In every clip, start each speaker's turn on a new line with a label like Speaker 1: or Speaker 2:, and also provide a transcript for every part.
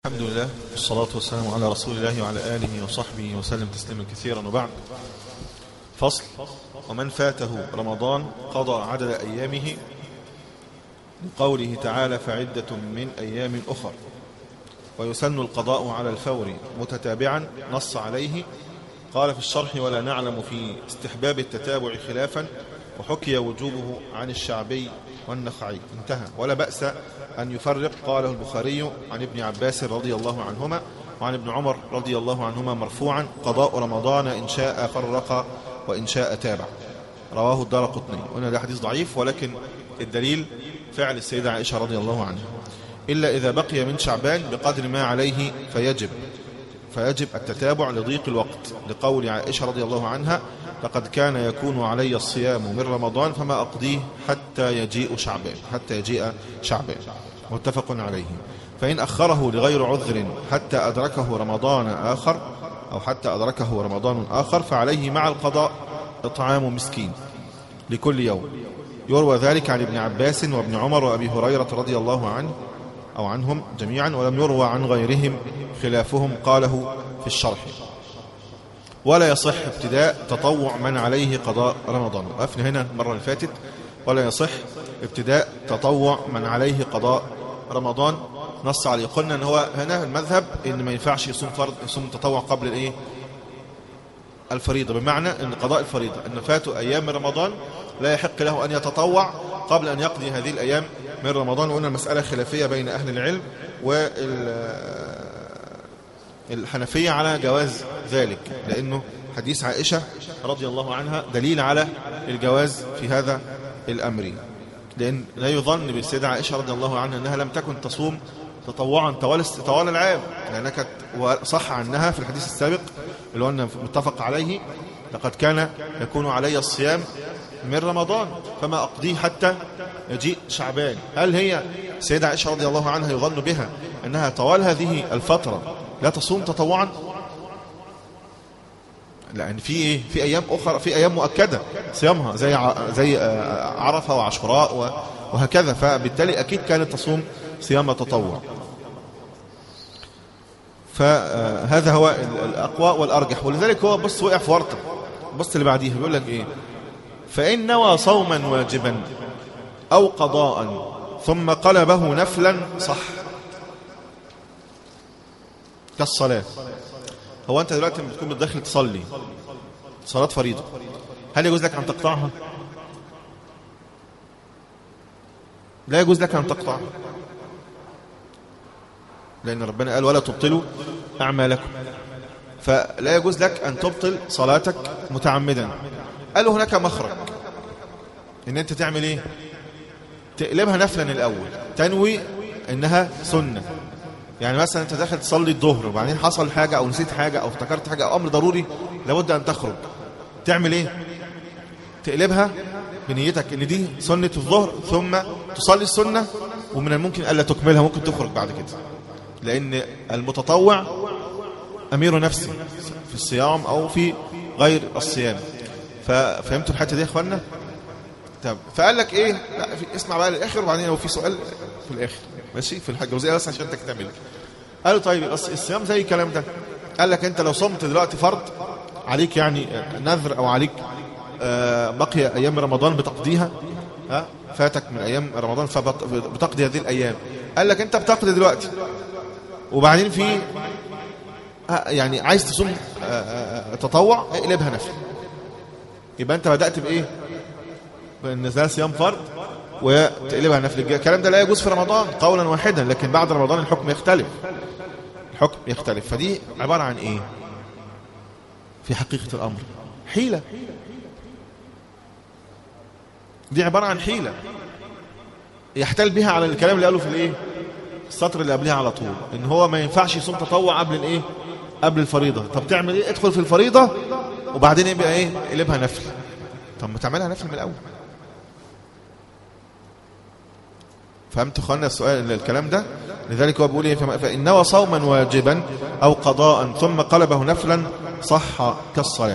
Speaker 1: الحمد لله والصلاة والسلام على رسول الله وعلى آله وصحبه وسلم تسليما كثيرا وبعد فصل ومن فاته رمضان قضى عدد أيامه لقوله تعالى فعدة من أيام أخر ويسن القضاء على الفور متتابعا نص عليه قال في الشرح ولا نعلم في استحباب التتابع خلافا وحكي وجوبه عن الشعبي والنخعي انتهى ولا بأس أن يفرق قاله البخاري عن ابن عباس رضي الله عنهما وعن ابن عمر رضي الله عنهما مرفوعا قضاء رمضان إن شاء فرق وإن شاء تابع رواه الدار قطني وأن ده حديث ضعيف ولكن الدليل فعل السيدة عائشة رضي الله عنها إلا إذا بقي من شعبان بقدر ما عليه فيجب فيجب التتابع لضيق الوقت لقول عائشة رضي الله عنها لقد كان يكون علي الصيام من رمضان فما أقضيه حتى يجيء شعبان حتى يجيء شعبان متفق عليه فإن أخره لغير عذر حتى أدركه رمضان آخر أو حتى أدركه رمضان آخر فعليه مع القضاء إطعام مسكين لكل يوم يروى ذلك عن ابن عباس وابن عمر وأبي هريرة رضي الله عنه أو عنهم جميعا ولم يروى عن غيرهم خلافهم قاله في الشرح ولا يصح ابتداء تطوع من عليه قضاء رمضان وقفنا هنا المرة اللي فاتت ولا يصح ابتداء تطوع من عليه قضاء رمضان نص عليه قلنا ان هو هنا المذهب ان ما ينفعش يصوم فرض يصوم تطوع قبل الايه الفريضة بمعنى ان قضاء الفريضة ان فاته ايام من رمضان لا يحق له ان يتطوع قبل ان يقضي هذه الايام من رمضان وقلنا المسألة خلافية بين اهل العلم والحنفية على جواز ذلك لانه حديث عائشة رضي الله عنها دليل على الجواز في هذا الامر لأن لا يظن بالسيدة عائشة رضي الله عنها أنها لم تكن تصوم تطوعا طوال طوال العام لأنها كانت صح عنها في الحديث السابق اللي هو متفق عليه لقد كان يكون علي الصيام من رمضان فما أقضيه حتى يجيء شعبان هل هي السيدة عائشة رضي الله عنها يظن بها أنها طوال هذه الفترة لا تصوم تطوعا لأن في إيه في أيام أخرى في أيام مؤكدة صيامها زي زي عرفة وعاشوراء وهكذا فبالتالي أكيد كانت تصوم صيام تطوع فهذا هو الأقوى والأرجح ولذلك هو بص وقع في ورطة بص اللي بعديها بيقول لك إيه فإن نوى صوما واجبا أو قضاء ثم قلبه نفلا صح كالصلاة هو أنت دلوقتي لما بتكون بتدخل تصلي صلاة فريضة هل يجوز لك أن تقطعها لا يجوز لك أن تقطعها لأن ربنا قال ولا تبطلوا أعمالكم فلا يجوز لك أن تبطل صلاتك متعمدا قال هناك مخرج ان انت تعمل ايه تقلبها نفلا الاول تنوي انها سنه يعني مثلا انت داخل تصلي الظهر وبعدين حصل حاجة او نسيت حاجة او افتكرت حاجة او امر ضروري لابد ان تخرج تعمل ايه تقلبها بنيتك ان دي سنة الظهر ثم تصلي السنة ومن الممكن الا تكملها ممكن تخرج بعد كده لان المتطوع امير نفسه في الصيام او في غير الصيام ففهمتوا الحته دي يا اخوانا طب فقال لك ايه لا في اسمع بقى للاخر وبعدين لو في سؤال في الاخر ماشي في الحاجه الجوزيه بس عشان انت تعمل قالوا طيب الصيام زي الكلام ده قال لك انت لو صمت دلوقتي فرض عليك يعني نذر او عليك بقي ايام رمضان بتقضيها ها فاتك من ايام رمضان فبتقضي هذه الايام قال لك انت بتقضي دلوقتي وبعدين في يعني عايز تصوم تطوع اقلبها نفل يبقى انت بدأت بايه بان ده صيام فرض وتقلبها نفل الكلام ده لا يجوز في رمضان قولا واحدا لكن بعد رمضان الحكم يختلف الحكم يختلف فدي عبارة عن ايه في حقيقة الامر حيلة دي عبارة عن حيلة يحتل بها على الكلام اللي قاله في الايه السطر اللي قبلها على طول ان هو ما ينفعش يصوم تطوع قبل الايه قبل الفريضة طب تعمل ايه ادخل في الفريضة وبعدين يبقى ايه قلبها نفل طب ما تعملها نفل من الاول فهمت اخوانا السؤال الكلام ده لذلك هو بيقول ايه فان نوى صوما واجبا او قضاء ثم قلبه نفلا صح كالصلاه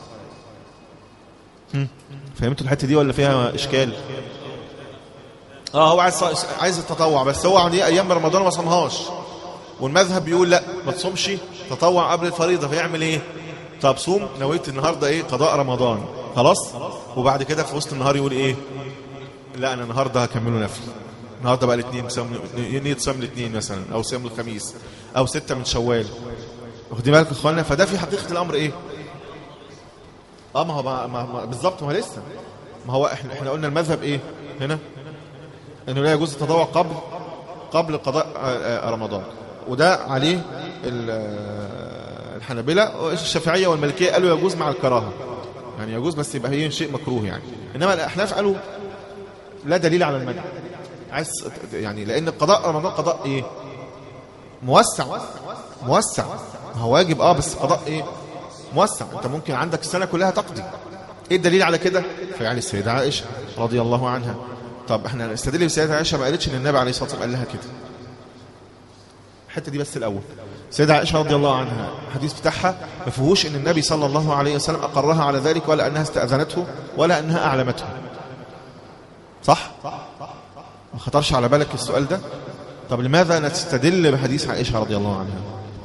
Speaker 1: فهمتوا الحته دي ولا فيها اشكال اه هو عايز عايز التطوع بس هو دي ايام رمضان ما صامهاش والمذهب بيقول لا ما تصومش تطوع قبل الفريضة فيعمل ايه طب صوم نويت النهاردة ايه قضاء رمضان خلاص وبعد كده في وسط النهار يقول ايه لا انا النهاردة هكمله نفل النهاردة بقى الاثنين صيام نية صيام الاثنين مثلا او صيام الخميس او ستة من شوال واخدين بالك يا اخوانا فده في حقيقة الامر ايه اه ما هو ما ما ما بالظبط ما هو لسه ما هو احنا احنا قلنا المذهب ايه هنا انه لا يجوز التطوع قبل قبل قضاء آه، آه، رمضان وده عليه ال- آه، الحنابلة الشافعية والمالكية قالوا يجوز مع الكراهة يعني يجوز بس يبقى هي شيء مكروه يعني انما الاحناف قالوا لا دليل على المنع عايز يعني لان قضاء رمضان قضاء ايه موسع موسع ما هو واجب اه بس قضاء ايه موسع انت ممكن عندك السنه كلها تقضي ايه الدليل على كده فيعني السيده عائشه رضي الله عنها طب احنا نستدل بالسيده عائشه ما قالتش ان النبي عليه الصلاه والسلام قال لها كده الحته دي بس الاول السيده عائشه رضي الله عنها الحديث بتاعها ما فيهوش ان النبي صلى الله عليه وسلم اقرها على ذلك ولا انها استاذنته ولا انها اعلمته صح ما خطرش على بالك السؤال ده طب لماذا نستدل بحديث عائشه رضي الله عنها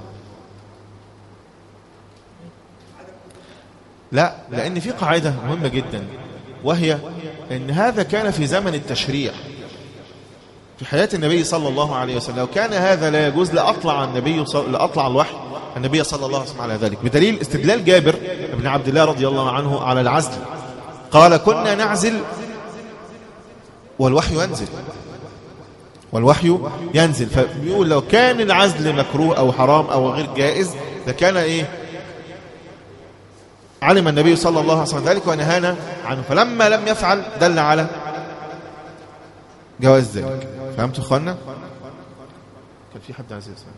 Speaker 1: لا لأن في قاعدة مهمة جدا وهي أن هذا كان في زمن التشريع في حياة النبي صلى الله عليه وسلم لو كان هذا لا يجوز لأطلع النبي صل... لأطلع الوحي النبي صلى الله عليه وسلم على ذلك بدليل استدلال جابر بن عبد الله رضي الله عنه على العزل قال كنا نعزل والوحي ينزل والوحي ينزل فبيقول لو كان العزل مكروه أو حرام أو غير جائز لكان إيه علم النبي صلى الله عليه وسلم ذلك ونهانا عنه فلما لم يفعل دل على جواز ذلك فهمتوا اخوانا كان في حد عايز يسأل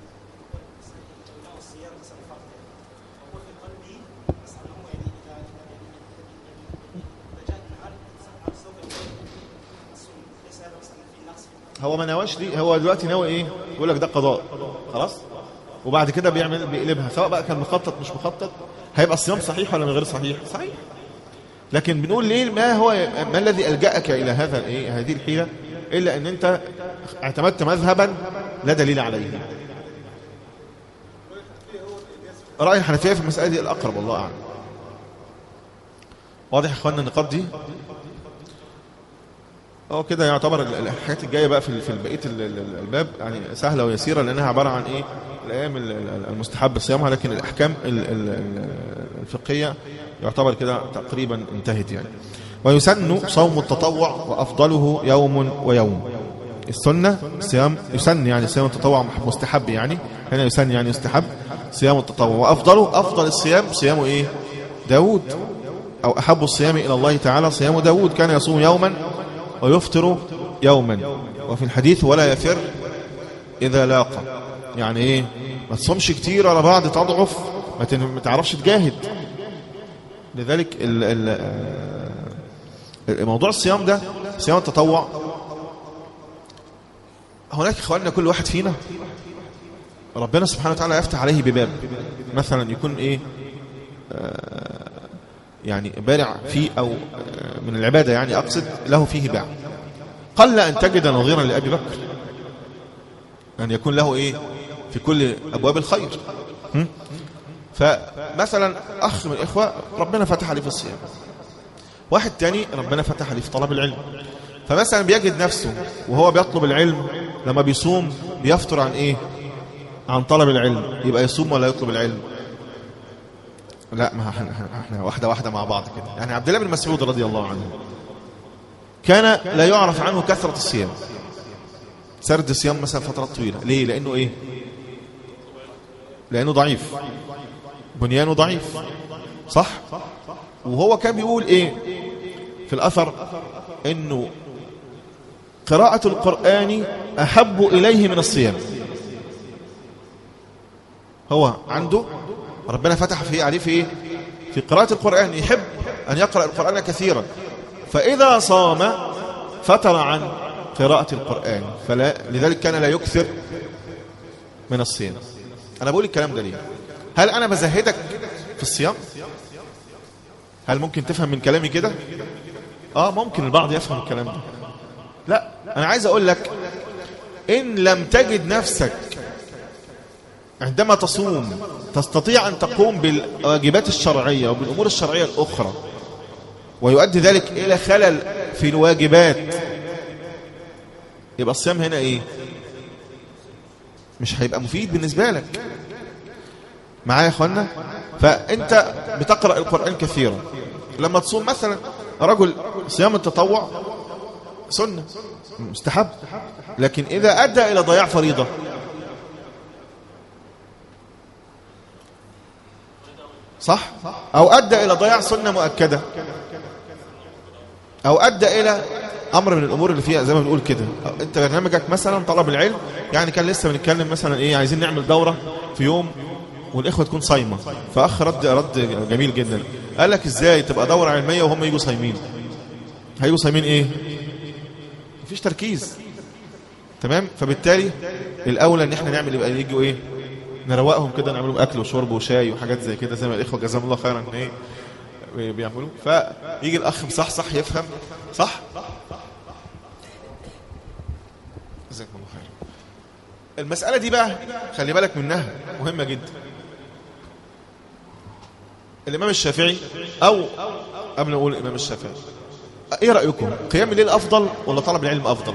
Speaker 1: هو ما نواش ليه هو دلوقتي ناوي ايه يقول لك ده قضاء خلاص وبعد كده بيعمل بيقلبها سواء بقى كان مخطط مش مخطط هيبقى الصيام صحيح ولا من غير صحيح صحيح لكن بنقول ليه ما هو ما الذي ألجأك إلى هذا الايه هذه الحيلة إلا أن أنت اعتمدت مذهبا لا دليل عليه رأي الحنفية في المسألة دي الأقرب والله أعلم واضح يا إخواننا النقاط دي اه كده يعتبر ال- الحاجات الجايه بقى في في بقيه ال- ال- الباب يعني سهله ويسيره لانها عباره عن ايه الايام ال- ال- المستحب صيامها لكن الاحكام ال- ال- ال- الفقهيه يعتبر كده تقريبا انتهت يعني ويسن صوم التطوع وافضله يوم ويوم السنه صيام يسن يعني صيام التطوع مستحب يعني هنا يسن يعني يستحب صيام التطوع وافضله افضل الصيام صيام ايه داود او احب الصيام الى الله تعالى صيام داود كان يصوم يوما ويفطر يوما وفي الحديث ولا يفر إذا لاقى يعني إيه ما تصومش كتير على بعض تضعف ما تن- ما تعرفش تجاهد لذلك ال ال آه، موضوع الصيام ده صيام التطوع هناك اخواننا كل واحد فينا ربنا سبحانه وتعالى يفتح عليه بباب مثلا يكون ايه يعني بارع فيه أو آه، من العبادة يعني أقصد له فيه باع قل أن تجد نظيرا لأبي بكر أن يكون له إيه في كل أبواب الخير هم؟ فمثلا أخ من الإخوة ربنا فتح عليه في الصيام واحد تاني ربنا فتح عليه في طلب العلم فمثلا بيجد نفسه وهو بيطلب العلم لما بيصوم بيفطر عن إيه عن طلب العلم يبقى يصوم ولا يطلب العلم لا ما احنا, احنا واحده واحده مع بعض كده يعني عبد الله بن مسعود رضي الله عنه كان لا يعرف عنه كثرة الصيام سرد الصيام مثلا فترات طويلة ليه لأنه إيه لأنه ضعيف بنيانه ضعيف صح وهو كان بيقول إيه في الأثر إنه قراءة القرآن أحب إليه من الصيام هو عنده ربنا فتح فيه عليه في إيه في قراءة القرآن يحب أن يقرأ القرآن كثيرا فإذا صام فتر عن قراءة القرآن فلا لذلك كان لا يكثر من الصيام أنا بقول الكلام ده ليه هل أنا بزهدك في الصيام هل ممكن تفهم من كلامي كده آه ممكن البعض يفهم الكلام ده لا أنا عايز أقول لك إن لم تجد نفسك عندما تصوم تستطيع أن تقوم بالواجبات الشرعية وبالأمور الشرعية الأخرى ويؤدي ذلك إلى خلل في الواجبات يبقى الصيام هنا إيه مش هيبقى مفيد بالنسبة لك معايا يا أخوانا فأنت بتقرأ القرآن كثيرا لما تصوم مثلا رجل صيام التطوع سنة مستحب لكن إذا أدى إلى ضياع فريضة صح أو أدى إلى ضياع سنة مؤكدة أو أدى إلى أمر من الأمور اللي فيها زي ما بنقول كده أنت برنامجك مثلا طلب العلم يعني كان لسه بنتكلم مثلا إيه عايزين نعمل دورة في يوم والإخوة تكون صايمة فأخ رد رد جميل جدا قال لك إزاي تبقى دورة علمية وهم يجوا صايمين هيجوا صايمين إيه مفيش تركيز تمام فبالتالي الأولى إن إحنا نعمل يبقى يجوا إيه نروقهم كده نعملهم أكل وشرب وشاي وحاجات زي كده زي ما الإخوة جزاهم الله خيرا إيه بيعملوا فيجي الأخ مصحصح يفهم صح جزاكم الله خير المسألة دي بقى خلي بالك منها مهمة جدا الإمام الشافعي أو قبل نقول الإمام الشافعي إيه رأيكم قيام الليل أفضل ولا طلب العلم أفضل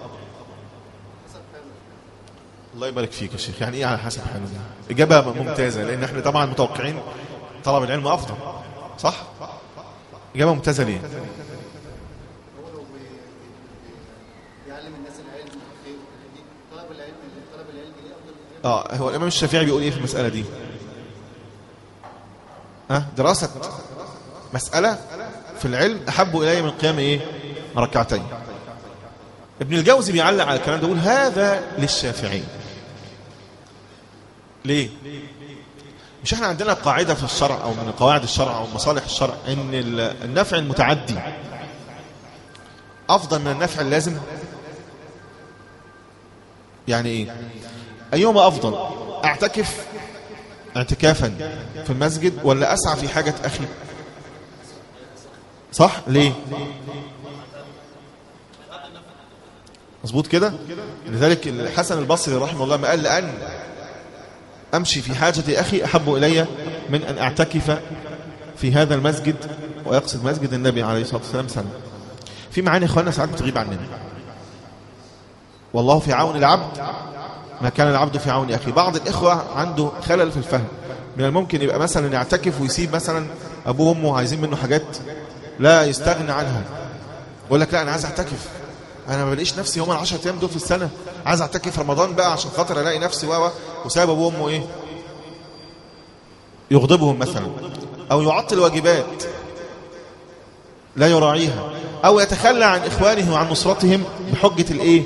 Speaker 1: الله يبارك فيك يا شيخ يعني إيه على حسب حالنا إجابة ممتازة لأن احنا طبعا متوقعين طلب العلم أفضل صح إجابة ممتازة ليه
Speaker 2: يعلم الناس العلم خير طلب العلم طلب العلم ليه افضل
Speaker 1: اه هو الامام الشافعي بيقول ايه في المساله دي ها دراسه مساله في العلم احب الي من قيام ايه ركعتين ابن الجوزي بيعلق على الكلام ده يقول هذا للشافعي ليه مش احنا عندنا قاعده في الشرع او من قواعد الشرع او مصالح الشرع ان ال- النفع المتعدي افضل من النفع اللازم يعني ايه أيهما أفضل أعتكف اعتكافا في المسجد ولا أسعى في حاجة أخي صح ليه مظبوط كده لذلك الحسن البصري رحمه الله ما قال لأن أمشي في حاجة أخي أحب إلي من أن أعتكف في هذا المسجد ويقصد مسجد النبي عليه الصلاة والسلام سنة في معاني إخواننا ساعات بتغيب عننا والله في عون العبد ما كان العبد في عون أخي بعض الإخوة عنده خلل في الفهم من الممكن يبقى مثلا يعتكف ويسيب مثلا أبوه وأمه عايزين منه حاجات لا يستغنى عنها يقول لك لا أنا عايز أعتكف أنا ما بلاقيش نفسي هم العشرة أيام دول في السنة عايز أعتكف رمضان بقى عشان خاطر ألاقي نفسي و وسايب أبوه وأمه إيه يغضبهم مثلا أو يعطل واجبات لا يراعيها أو يتخلى عن إخوانه وعن نصرتهم بحجة الإيه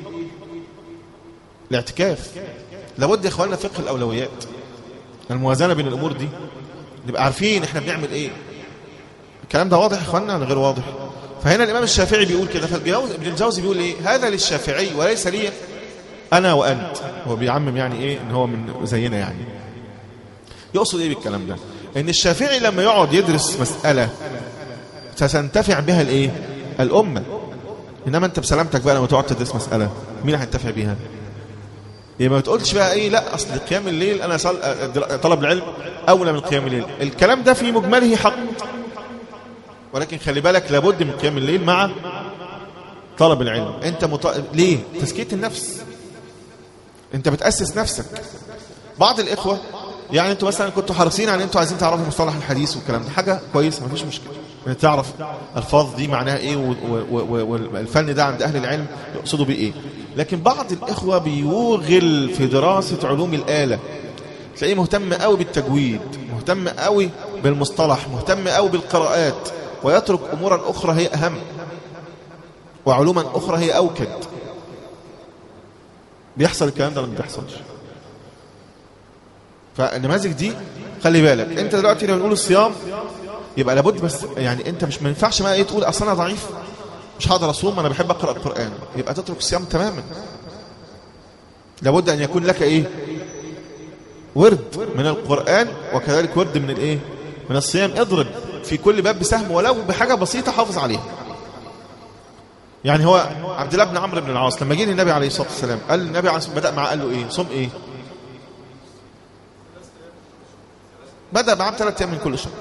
Speaker 1: الاعتكاف لابد يا اخواننا فقه الاولويات الموازنه بين الامور دي نبقى عارفين احنا بنعمل ايه الكلام ده واضح يا اخواننا ولا غير واضح فهنا الامام الشافعي بيقول كده فالجوز ابن الجوزي بيقول ايه هذا للشافعي وليس لي انا وانت هو بيعمم يعني ايه ان هو من زينا يعني يقصد ايه بالكلام ده ان الشافعي لما يقعد يدرس مساله ستنتفع بها الايه الامه انما انت بسلامتك بقى لما تقعد تدرس مساله مين هينتفع بيها يبقى ما تقولش بقى ايه لا اصل قيام الليل انا صل... طلب العلم اولى من قيام الليل الكلام ده في مجمله حق ولكن خلي بالك لابد من قيام الليل مع طلب العلم انت مط... ليه تزكيه النفس انت بتاسس نفسك بعض الاخوه يعني انتوا مثلا كنتوا حريصين على انتوا عايزين تعرفوا مصطلح الحديث والكلام ده حاجه كويسه مفيش مشكله يعني تعرف الفاظ دي معناها ايه والفن ده عند اهل العلم يقصدوا بيه ايه لكن بعض الاخوه بيوغل في دراسه علوم الاله تلاقيه مهتم قوي بالتجويد مهتم قوي بالمصطلح مهتم قوي بالقراءات ويترك امورا اخرى هي اهم وعلوما اخرى هي اوكد بيحصل الكلام ده ولا ما بيحصلش فالنماذج دي خلي بالك انت دلوقتي لما نقول الصيام يبقى لابد بس يعني انت مش ما ينفعش بقى ايه تقول اصل انا ضعيف مش هقدر اصوم انا بحب اقرا القران يبقى تترك الصيام تماما لابد ان يكون لك ايه ورد من القران وكذلك ورد من الايه من الصيام اضرب في كل باب بسهم ولو بحاجه بسيطه حافظ عليها يعني هو عبد الله بن عمرو بن العاص لما جه النبي عليه الصلاه والسلام قال النبي عليه الصلاه والسلام بدا معاه قال له ايه صم ايه بدأ معاه بثلاث أيام من كل شهر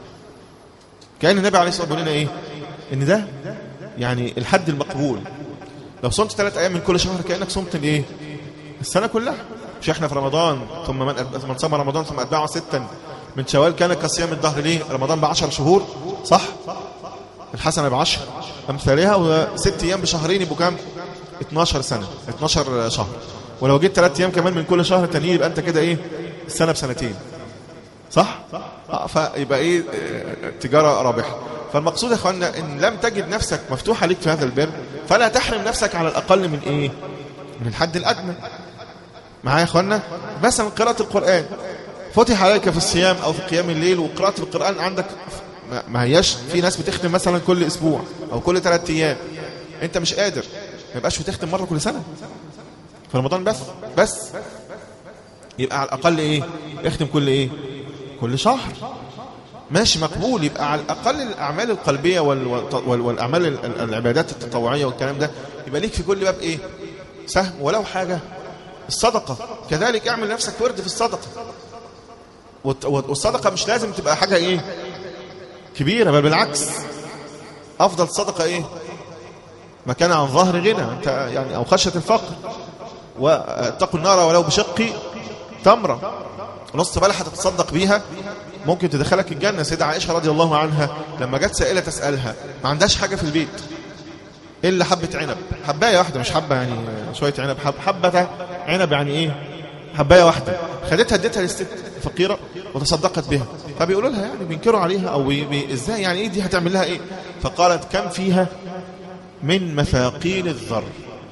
Speaker 1: كأن النبي عليه الصلاة والسلام بيقول لنا إيه إن ده يعني الحد المقبول لو صمت ثلاث أيام من كل شهر كأنك صمت الإيه السنة كلها مش احنا في رمضان ثم من أد- من صام رمضان ثم أتبعه ستا من شوال كان كصيام الدهر ليه رمضان بعشر شهور صح الحسنة بعشر أمثالها وست أيام بشهرين يبقوا كام 12 سنة 12 شهر ولو جيت ثلاث أيام كمان من كل شهر تانيين يبقى أنت كده إيه السنة بسنتين صح آه، فيبقى ايه آه، تجاره رابحه فالمقصود يا اخوانا ان لم تجد نفسك مفتوحه ليك في هذا البر فلا تحرم نفسك على الاقل من ايه من الحد الادنى معايا يا اخوانا مثلا قراءه القران فتح عليك في الصيام او في قيام الليل وقراءه القران عندك ما- ما هياش في ناس بتختم مثلا كل اسبوع او كل ثلاث ايام انت مش قادر ما يبقاش بتختم مره كل سنه في رمضان بس بس يبقى على الاقل ايه اختم كل ايه كل شهر ماشي مقبول يبقى على الاقل الاعمال القلبيه وال... وال... والاعمال ال- ال- العبادات التطوعيه والكلام ده يبقى ليك في كل باب ايه سهم ولو حاجه الصدقه كذلك اعمل نفسك ورد في الصدقه والت- والصدقه مش لازم تبقى حاجه ايه كبيره بل بالعكس افضل صدقه ايه ما كان عن ظهر غنى انت يعني او خشيه الفقر واتقوا النار ولو بشق تمره نص بلحة تتصدق بيها ممكن تدخلك الجنة سيدة عائشة رضي الله عنها لما جت سائلة تسألها ما عندهاش حاجة في البيت إلا حبة عنب حباية واحدة مش حبة يعني شوية عنب حب حبة عنب يعني إيه حباية واحدة خدتها اديتها للست فقيرة وتصدقت بها فبيقولوا لها يعني بينكروا عليها أو بي بي إزاي يعني إيه دي هتعمل لها إيه فقالت كم فيها من مثاقيل الذر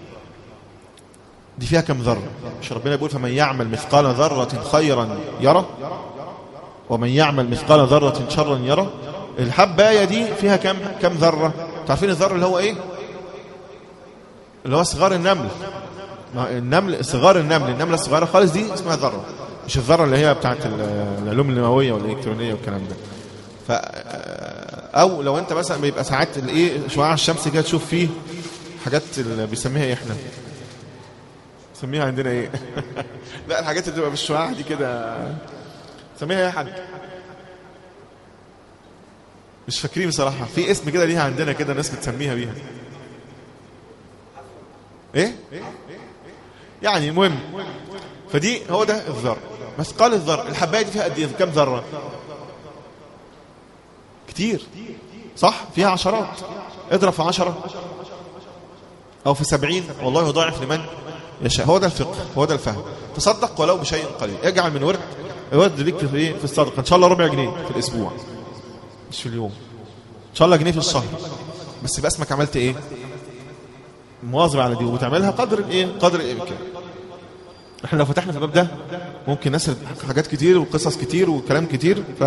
Speaker 1: دي فيها كم ذرة مش ربنا بيقول فمن يعمل مثقال ذرة خيرا يرى ومن يعمل مثقال ذرة شرا يرى الحباية دي فيها كم كم ذرة تعرفين الذر اللي هو ايه اللي هو صغار النمل ما النمل صغار النمل النملة الصغيرة خالص دي اسمها ذرة مش الذرة اللي هي بتاعت ال- العلوم النووية والإلكترونية والكلام ده ف او لو انت مثلا بيبقى ساعات الايه شعاع الشمس كده تشوف فيه حاجات اللي بيسميها ايه احنا نسميها عندنا ايه لا الحاجات اللي بتبقى بالشعاع دي كده نسميها ايه يا حاج مش فاكرين بصراحة في اسم كده ليها عندنا كده ناس بتسميها بيها ايه يعني المهم فدي هو ده الذر مثقال الذر الحبايه دي فيها قد ايه كام ذره كتير صح فيها عشرات اضرب في عشرة او في سبعين والله يضاعف لمن يشاء هو ده الفقه هو ده الفهم تصدق ولو بشيء قليل اجعل من ورد الورد ليك في ايه في الصدقه ان شاء الله ربع جنيه في الاسبوع مش في اليوم ان شاء الله جنيه في الشهر بس يبقى اسمك عملت ايه مواظب على دي وبتعملها قدر الايه قدر الامكان احنا لو فتحنا في الباب ده ممكن نسرد حاجات كتير وقصص كتير وكلام كتير ف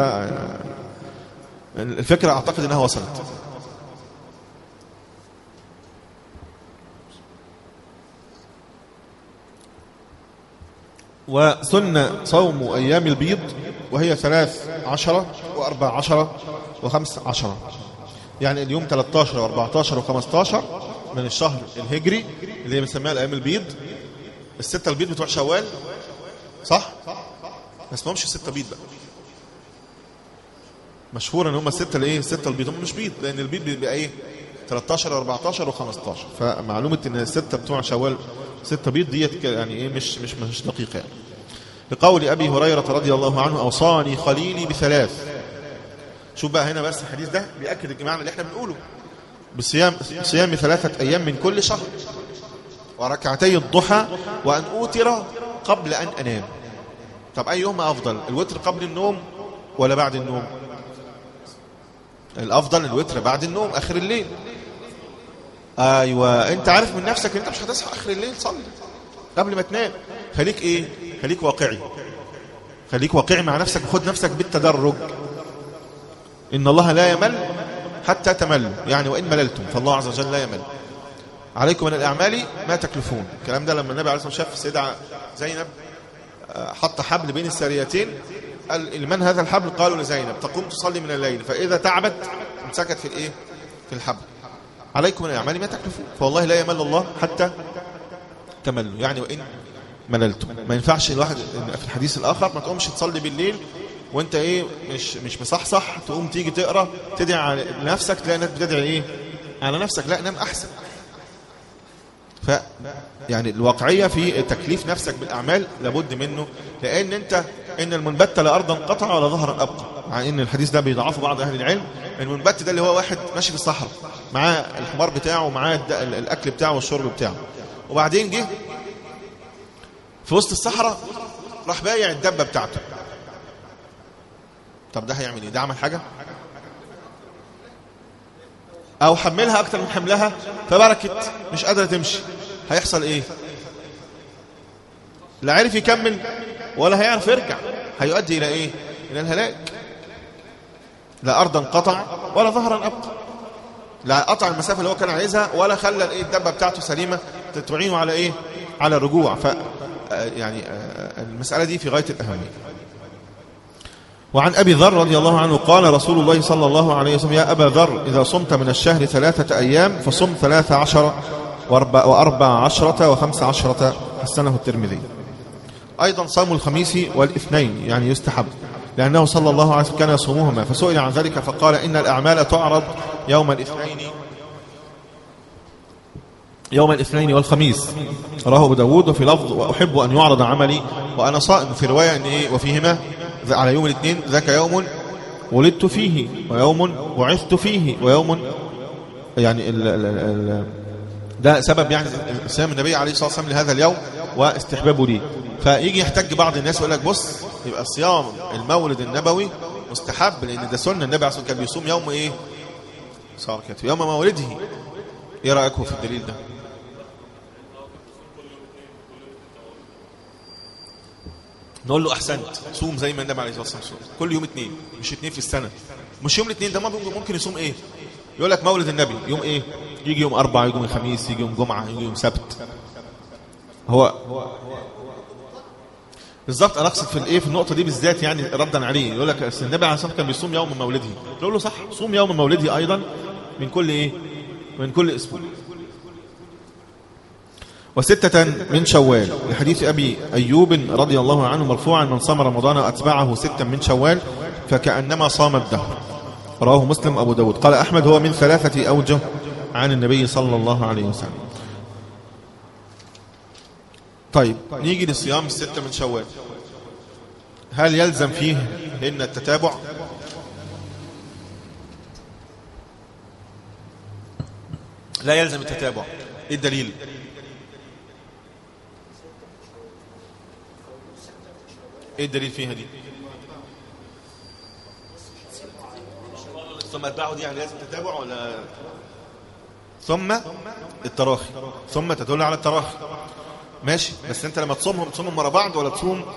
Speaker 1: الفكره اعتقد انها وصلت وسن صوم أيام البيض وهي ثلاث عشرة وأربع عشرة وخمس عشرة يعني اليوم 13 و14 و15 من الشهر الهجري اللي هي بنسميها الأيام البيض الستة البيض بتوع شوال صح؟ ما اسمهمش الستة بيض بقى مشهور ان هم الستة الايه الستة البيض هم مش بيض لان البيض بيبقى ايه 13 و14 و15 فمعلومة ان الستة بتوع شوال ستة بيض ديت يعني ايه مش مش مش دقيقة يعني لقول ابي هريرة رضي الله عنه اوصاني خليلي بثلاث شوف بقى هنا بس الحديث ده بيأكد الجماعة اللي احنا بنقوله بصيام صيام ثلاثة ايام من كل شهر وركعتي الضحى وان اوتر قبل ان انام طب ايهما افضل الوتر قبل النوم ولا بعد النوم الافضل الوتر بعد النوم اخر الليل ايوه انت عارف من نفسك ان انت مش هتصحى اخر الليل صلي قبل ما تنام خليك ايه خليك واقعي خليك واقعي مع نفسك وخد نفسك بالتدرج ان الله لا يمل حتى تملوا يعني وان مللتم فالله عز وجل لا يمل عليكم من الاعمال ما تكلفون الكلام ده لما النبي عليه الصلاه والسلام شاف السيده زينب حط حبل بين السريتين قال لمن هذا الحبل قالوا لزينب تقوم تصلي من الليل فإذا تعبت امسكت في الايه في الحبل عليكم من الأعمال ما تكلفون فوالله لا يمل الله حتى تملوا يعني وإن مللتم ما ينفعش الواحد في الحديث الآخر ما تقومش تصلي بالليل وانت ايه مش مش مصحصح تقوم تيجي تقرا تدعي على نفسك تلاقي الناس بتدعي ايه على نفسك لا نام احسن ف يعني الواقعيه في تكليف نفسك بالاعمال لابد منه لان انت ان المنبت لا ارضا قطع ولا ظهرا ابقى مع ان الحديث ده بيضعفه بعض اهل العلم المنبت ده اللي هو واحد ماشي في الصحراء معاه الحمار بتاعه ومعاه الد- الاكل بتاعه والشرب بتاعه وبعدين جه في وسط الصحراء راح بايع الدبه بتاعته طب ده هيعمل ايه ده عمل حاجه او حملها اكتر من حملها فبركت مش قادره تمشي هيحصل ايه لا عرف يكمل ولا هيعرف يرجع هيؤدي الى ايه الى الهلاك لا ارضا قطع ولا ظهرا ابقى لا قطع المسافه اللي هو كان عايزها ولا خلى الايه الدبه بتاعته سليمه تعينه على ايه على الرجوع ف آه، يعني آه، المساله دي في غايه الاهميه وعن أبي ذر رضي الله عنه قال رسول الله صلى الله عليه وسلم يا أبا ذر إذا صمت من الشهر ثلاثة أيام فصم ثلاث عشر وأربع, وأربع عشرة وخمس عشرة حسنه الترمذي أيضا صوم الخميس والاثنين يعني يستحب لأنه صلى الله عليه وسلم كان يصومهما فسئل عن ذلك فقال إن الأعمال تعرض يوم الاثنين يوم الاثنين والخميس رواه ابو داود وفي لفظ واحب ان يعرض عملي وانا صائم في روايه ان ايه وفيهما ذ- على يوم الاثنين ذاك يوم ولدت فيه ويوم بعثت فيه ويوم يعني ال ال ال ده سبب يعني صيام النبي عليه الصلاه والسلام لهذا اليوم واستحبابه ليه فيجي يحتج بعض الناس ويقول لك بص يبقى صيام المولد النبوي مستحب لان ده سنه النبي عليه الصلاه والسلام كان بيصوم يوم ايه صار كده يوم مولده ايه رايكم في الدليل ده نقول له احسنت صوم زي ما النبي عليه الصلاه والسلام صوم كل يوم اثنين مش اثنين في السنه مش يوم الاثنين ده ممكن ممكن يصوم ايه يقول لك مولد النبي يوم ايه يجي يوم اربعة يجي يوم الخميس يجي يوم جمعه يجي يوم سبت هو بالظبط انا اقصد في الايه في النقطه دي بالذات يعني ردا عليه يقول لك أصل النبي عليه الصلاه والسلام كان بيصوم يوم مولده تقول له صح صوم يوم مولده ايضا من كل ايه من كل اسبوع وستة من شوال لحديث أبي أيوب رضي الله عنه مرفوعا من صام رمضان أتبعه ستا من شوال فكأنما صام الدهر رواه مسلم أبو داود قال أحمد هو من ثلاثة أوجه عن النبي صلى الله عليه وسلم طيب نيجي لصيام الستة من شوال هل يلزم فيه إن التتابع لا يلزم التتابع ايه الدليل ايه الدليل فيها دي ثم اتباعه دي يعني لازم تتابع ولا ثم التراخي ثم تدل على التراخي ماشي بس انت لما تصومهم تصومهم ورا بعض ولا تصوم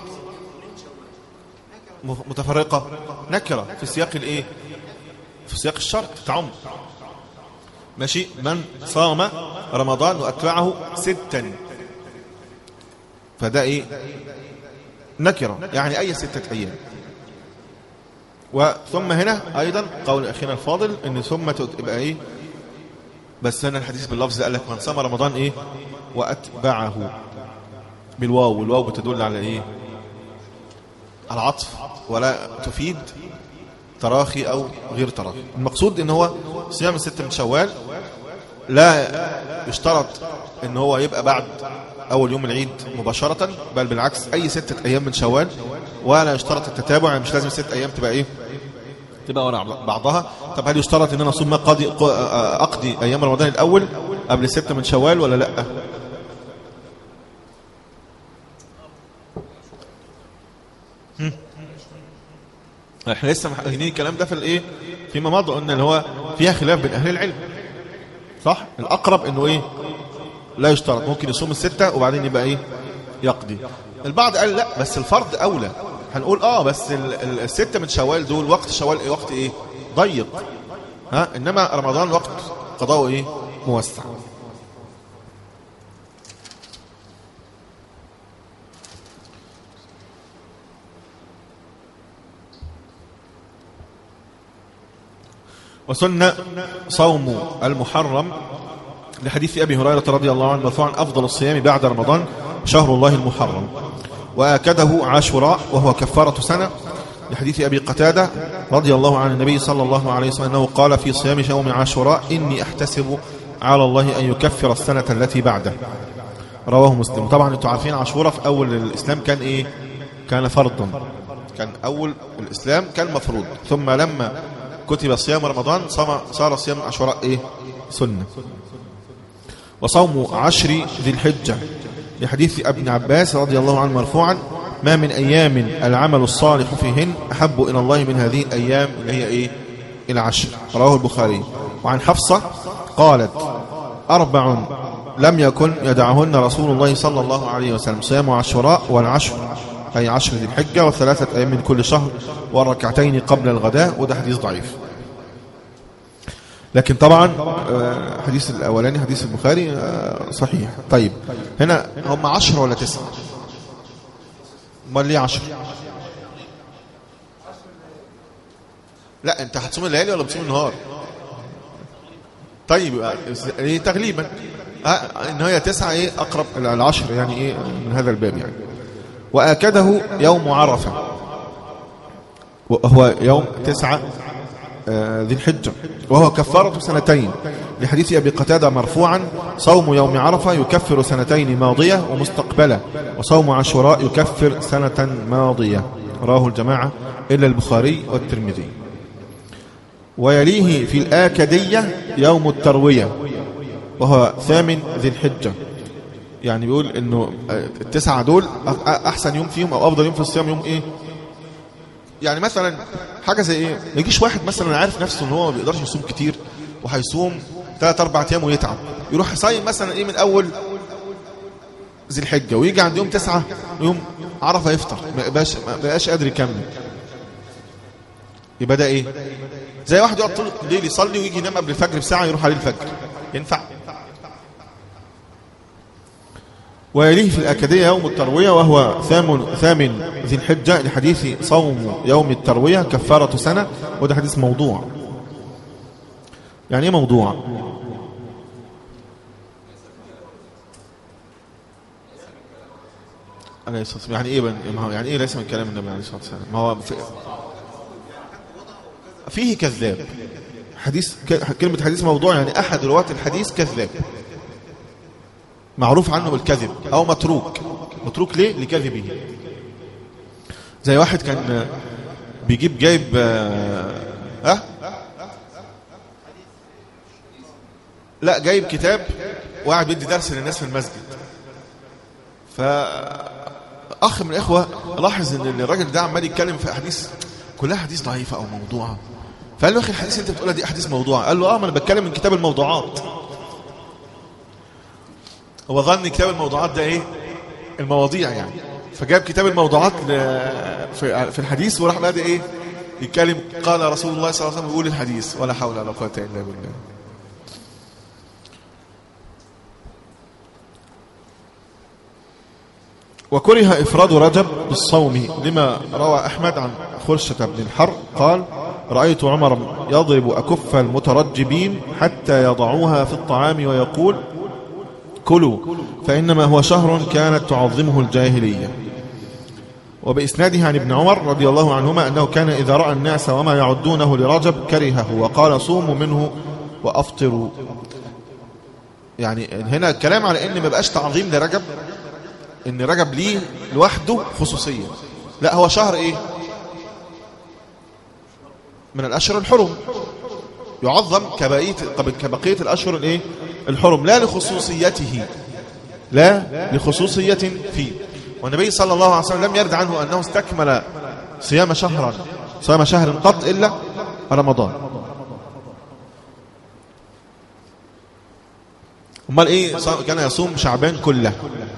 Speaker 1: م- متفرقة نكرة في سياق الايه في سياق الشرط تعم ماشي من صام رمضان واتبعه ستا فده ايه نكرة يعني أي ستة أيام وثم هنا أيضا قول أخينا الفاضل أن ثم تبقى إيه بس هنا الحديث باللفظ قال لك من صام رمضان إيه وأتبعه بالواو والواو بتدل على إيه على عطف ولا تفيد تراخي أو غير تراخي المقصود أن هو صيام الستة من شوال لا يشترط ان هو يبقى بعد اول يوم العيد مباشرة بل بالعكس اي ستة ايام من شوال ولا يشترط التتابع يعني مش لازم ست ايام تبقى ايه تبقى ورا بعضها طب هل يشترط ان انا اصوم ما قضي اقضي ايام رمضان الاول قبل الستة من شوال ولا لا هم؟ احنا لسه محققين الكلام ده في الايه فيما مضى قلنا اللي هو فيها خلاف بين اهل العلم صح الاقرب انه ايه لا يشترط ممكن يصوم الستة وبعدين يبقى ايه يقضي البعض قال لا بس الفرض اولى هنقول اه بس ال- ال- الستة من شوال دول وقت شوال ايه وقت ايه ضيق ها انما رمضان وقت قضاءه ايه موسع وسن صوم المحرم لحديث أبي هريرة رضي الله عنه مرفوعا أفضل الصيام بعد رمضان شهر الله المحرم وآكده عاشوراء وهو كفارة سنة لحديث أبي قتادة رضي الله عن النبي صلى الله عليه وسلم أنه قال في صيام يوم عاشوراء إني أحتسب على الله أن يكفر السنة التي بعده رواه مسلم طبعا انتوا عارفين عاشوراء في أول الإسلام كان إيه كان فرضا كان أول الإسلام كان مفروض ثم لما كتب صيام رمضان صار- صار صيام عاشوراء إيه سنة وصوم عشر ذي الحجة لحديث ابن عباس رضي الله عنه مرفوعا ما من أيام العمل الصالح فيهن أحب إلى الله من هذه الأيام اللي هي إيه العشر رواه البخاري وعن حفصة قالت أربع لم يكن يدعهن رسول الله صلى الله عليه وسلم صيام عاشوراء والعشر أي عشر ذي الحجة وثلاثة أيام من كل شهر والركعتين قبل الغداء وده حديث ضعيف لكن طبعا آه، حديث الأولاني حديث البخاري آه، صحيح طيب هنا هم عشرة ولا تسعة امال ليه عشرة لا انت هتصوم الليالي ولا بتصوم النهار طيب يبقى ايه تغليبا آه، ان هي تسعة ايه اقرب الى العشر يعني ايه من هذا الباب يعني واكده يوم عرفة وهو يوم تسعة آه، ذي الحجة وهو كفارة سنتين لحديث أبي قتادة مرفوعا صوم يوم عرفة يكفر سنتين ماضية ومستقبلة وصوم عاشوراء يكفر سنة ماضية راه الجماعة إلا البخاري والترمذي ويليه في الآكدية يوم التروية وهو ثامن ذي الحجة يعني بيقول انه آه، التسعة دول أ- احسن يوم فيهم او افضل يوم في الصيام يوم ايه يعني مثلا حاجه زي ايه ما يجيش واحد مثلا عارف نفسه ان هو ما بيقدرش يصوم كتير وهيصوم ثلاث اربع ايام ويتعب يروح يصيم مثلا ايه من اول ذي الحجه ويجي عند يوم تسعة يوم عرفه يفطر ما يبقاش ما بقاش قادر يكمل يبقى ده ايه زي واحد يقعد طول الليل يصلي ويجي ينام قبل الفجر بساعه يروح عليه الفجر ينفع ويليه في الأكدية يوم التروية وهو ثامن, ثامن ذي الحجة لحديث صوم يوم التروية كفارة سنة وده حديث موضوع يعني ايه موضوع عليه الصلاة والسلام يعني ايه بن- ما هو يعني ايه ليس من كلام النبي عليه الصلاة والسلام ما هو في فيه كذاب حديث ك- كلمة حديث موضوع يعني أحد رواة الحديث كذاب معروف عنه بالكذب أو متروك متروك ليه؟ لكذبه زي واحد كان بيجيب جايب آه أه؟ لا جايب كتاب وقاعد بيدي درس للناس في المسجد فأخ من الإخوة لاحظ إن الراجل ده عمال يتكلم في أحاديث كلها حديث ضعيفة أو موضوعة فقال له يا أخي الحديث اللي أنت بتقولها دي أحاديث موضوعة قال له أه ما أنا بتكلم من كتاب الموضوعات هو ظن كتاب الموضوعات ده ايه المواضيع يعني فجاب كتاب الموضوعات ل... في... في الحديث وراح بقى ايه يتكلم قال رسول الله صلى الله عليه وسلم يقول الحديث ولا حول ولا قوه الا بالله وكره إفراد رجب بالصوم لما روى أحمد عن خرشة بن الحر قال رأيت عمر يضرب أكف المترجبين حتى يضعوها في الطعام ويقول كلوا فإنما هو شهر كانت تعظمه الجاهلية وبإسناده عن ابن عمر رضي الله عنهما أنه كان إذا رأى الناس وما يعدونه لرجب كرهه وقال صوموا منه وأفطروا يعني هنا الكلام على أن ما بقاش تعظيم لرجب ان رجب ليه لوحده خصوصية لا هو شهر ايه من الاشهر الحرم يعظم كبقية, كبقية الاشهر الايه الحرم لا لخصوصيته لا لخصوصية فيه والنبي صلى الله عليه وسلم لم يرد عنه انه استكمل صيام شهرا صيام شهر قط الا رمضان امال ايه كان يصوم شعبان كله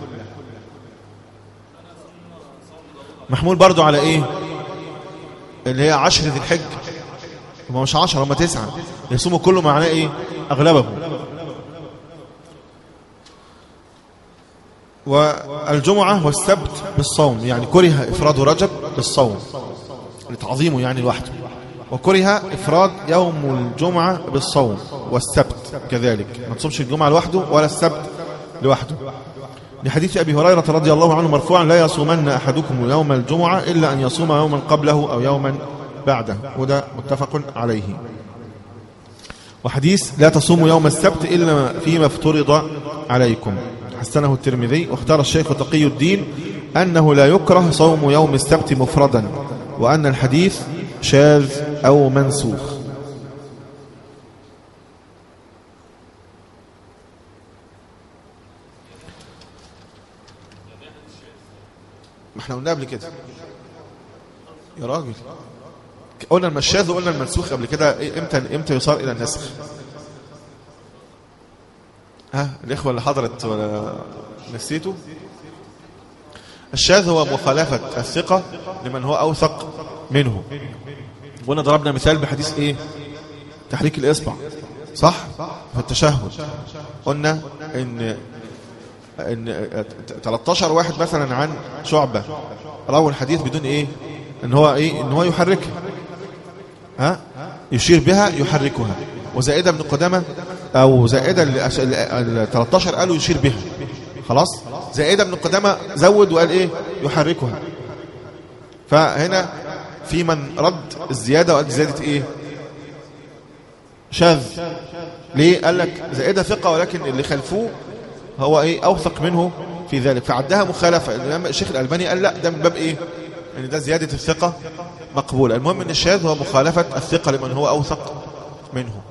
Speaker 1: محمول برضو على ايه اللي هي عشر ذي الحج هم مش عشر هم تسعة يصوموا كله معناه ايه اغلبه والجمعة والسبت بالصوم يعني كره افراد رجب بالصوم لتعظيمه يعني لوحده وكره افراد يوم الجمعة بالصوم والسبت كذلك ما تصومش الجمعة لوحده ولا السبت لوحده لحديث أبي هريرة رضي الله عنه مرفوعا لا يصومن أحدكم يوم الجمعة إلا أن يصوم يوما قبله أو يوما بعده وده متفق عليه وحديث لا تصوموا يوم السبت إلا فيما افترض عليكم حسنه الترمذي واختار الشيخ تقي الدين أنه لا يكره صوم يوم السبت مفردا وأن الحديث شاذ أو منسوخ ما احنا قلنا قبل كده يا راجل قلنا المشاذ وقلنا المنسوخ قبل كده إيه- امتى امتى يصار الى النسخ ها الاخوه اللي حضرت ولا نسيتوا الشاذ هو مخالفه الثقه لمن هو اوثق منه وقلنا ضربنا مثال بحديث ايه تحريك الاصبع صح في التشهد قلنا ان ان 13 واحد مثلا عن شعبة رووا الحديث بدون ايه ان هو ايه ان هو يحركها ها يشير بها يحركها وزائدة ابن قدامة او زائدة ال 13 قالوا يشير بها خلاص زائدة ابن قدامة زود وقال ايه يحركها فهنا في من رد الزيادة وقال زيادة ايه شاذ ليه قال لك زائدة ثقة ولكن اللي خلفوه هو ايه اوثق منه في ذلك فعدها مخالفة الإمام الشيخ الألباني قال لا ده من باب ايه ان ده زيادة الثقة مقبولة المهم ان الشاذ هو مخالفة الثقة لمن هو اوثق منه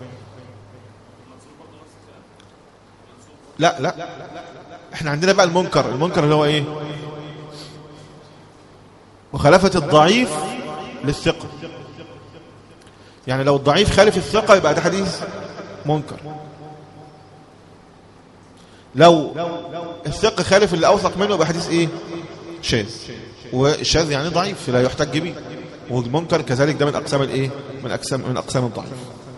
Speaker 1: لا لا احنا عندنا بقى المنكر المنكر اللي هو ايه مخالفة الضعيف للثقة يعني لو الضعيف خالف الثقة يبقى ده حديث منكر لو الثقة خالف اللي أوثق منه يبقى حديث إيه شاذ والشاذ يعني ضعيف لا يحتج به والمنكر كذلك ده من أقسام الإيه من أقسام من أقسام الضعيف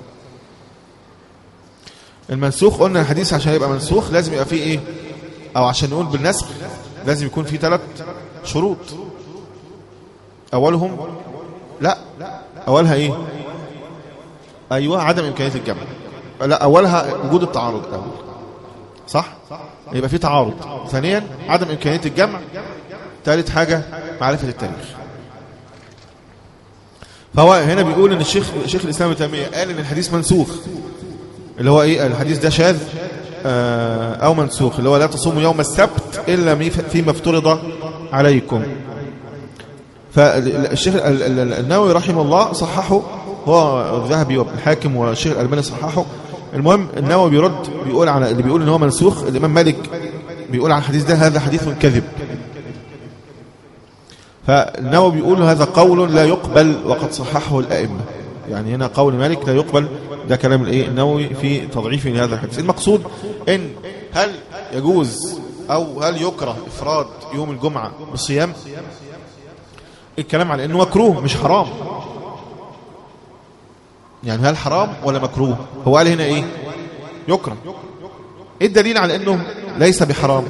Speaker 1: المنسوخ قلنا الحديث عشان يبقى منسوخ لازم يبقى فيه إيه أو عشان نقول بالنسخ لازم يكون فيه ثلاث شروط أولهم لا أولها إيه أيوة عدم إمكانية الجمع لا أولها وجود التعارض الأول صح يبقى في تعارض ثانيا عدم إمكانية الجمع ثالث حاجة معرفة التاريخ فهو هنا بيقول ان الشيخ شيخ الاسلام ابن تيميه قال ان الحديث منسوخ اللي هو ايه الحديث ده شاذ آه، او منسوخ اللي هو لا تصوموا يوم السبت الا مي- فيما افترض عليكم فالشيخ ال- ال- ال- النووي رحمه الله صححه هو الذهبي وابن الحاكم والشيخ الألباني صححه المهم النووي بيرد بيقول على اللي بيقول ان هو منسوخ الامام مالك بيقول على الحديث ده هذا حديث كذب فالنووي بيقول هذا قول لا يقبل وقد صححه الائمه يعني هنا قول مالك لا يقبل ده كلام الايه النووي في تضعيفه لهذا الحديث المقصود ان هل يجوز او هل يكره افراد يوم الجمعه بالصيام الكلام على انه مكروه مش حرام يعني هل حرام ولا مكروه هو قال هنا ايه يكره ايه الدليل على انه ليس بحرام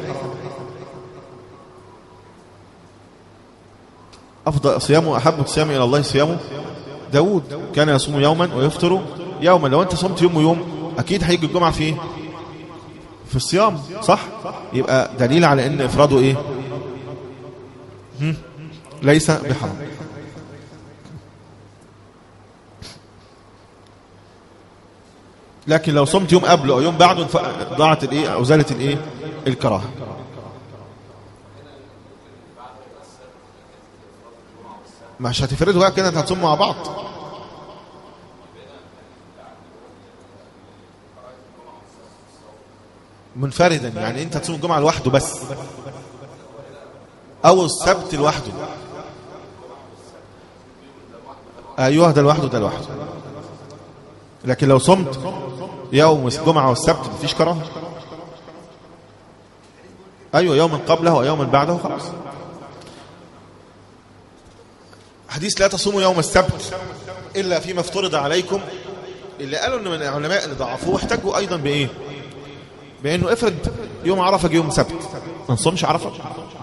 Speaker 1: افضل صيامه احب الصيام الى الله صيامه داود كان يصوم يوما ويفطر يوما لو انت صمت يوم ويوم اكيد هيجي الجمعه في ايه في الصيام صح يبقى دليل على ان افراده ايه هم؟ ليس بحرام لكن لو صمت يوم قبله او يوم بعده ف- ضاعت الايه او زالت الايه الكراهه مش هتفردوا بقى كده انت هتصوموا مع بعض منفردا يعني انت تصوم الجمعه لوحده بس او السبت لوحده ايوه ده لوحده ده لوحده لكن لو صمت يوم الجمعه والسبت مفيش كراهه ايوه يوما قبله او يوما بعده خلاص حديث لا تصوموا يوم السبت الا فيما افترض عليكم اللي قالوا ان من العلماء اللي ضعفوه احتجوا ايضا بايه بانه افرض يوم عرفه جه يوم سبت ما نصومش عرفه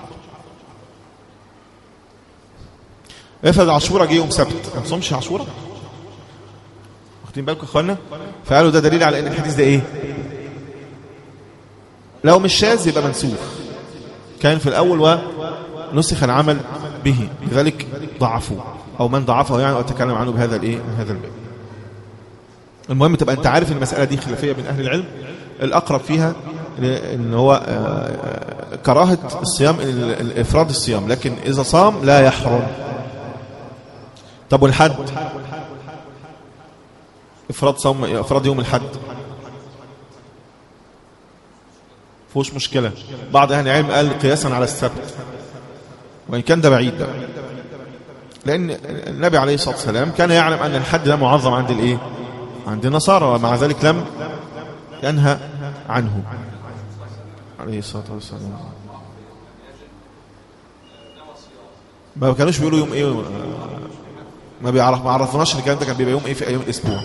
Speaker 1: افرض عاشوره جه يوم سبت ما نصومش عاشوره واخدين بالكم يا اخوانا فقالوا ده دليل على ان الحديث ده ايه لو مش شاذ يبقى منسوخ كان في الأول ونسخ العمل به لذلك ضعفوا أو من ضعفه يعني وتكلم عنه بهذا الإيه هذا الباب المهم تبقى أنت عارف المسألة دي خلافية من أهل العلم الأقرب فيها ان هو كراهة الصيام افراد الصيام لكن اذا صام لا يحرم طب والحد افراد صوم افراد يوم الحد فوش مشكلة بعض اهل العلم قال قياسا على السبت وان كان ده بعيد بقى لان النبي عليه الصلاة والسلام كان يعلم ان الحد ده معظم عند الايه عند النصارى ومع ذلك لم ينهى عنه عليه الصلاة والسلام ما كانوش بيقولوا يوم ايه ما بيعرف ما عرفناش الكلام ده كان بيبقى يوم ايه في ايام الاسبوع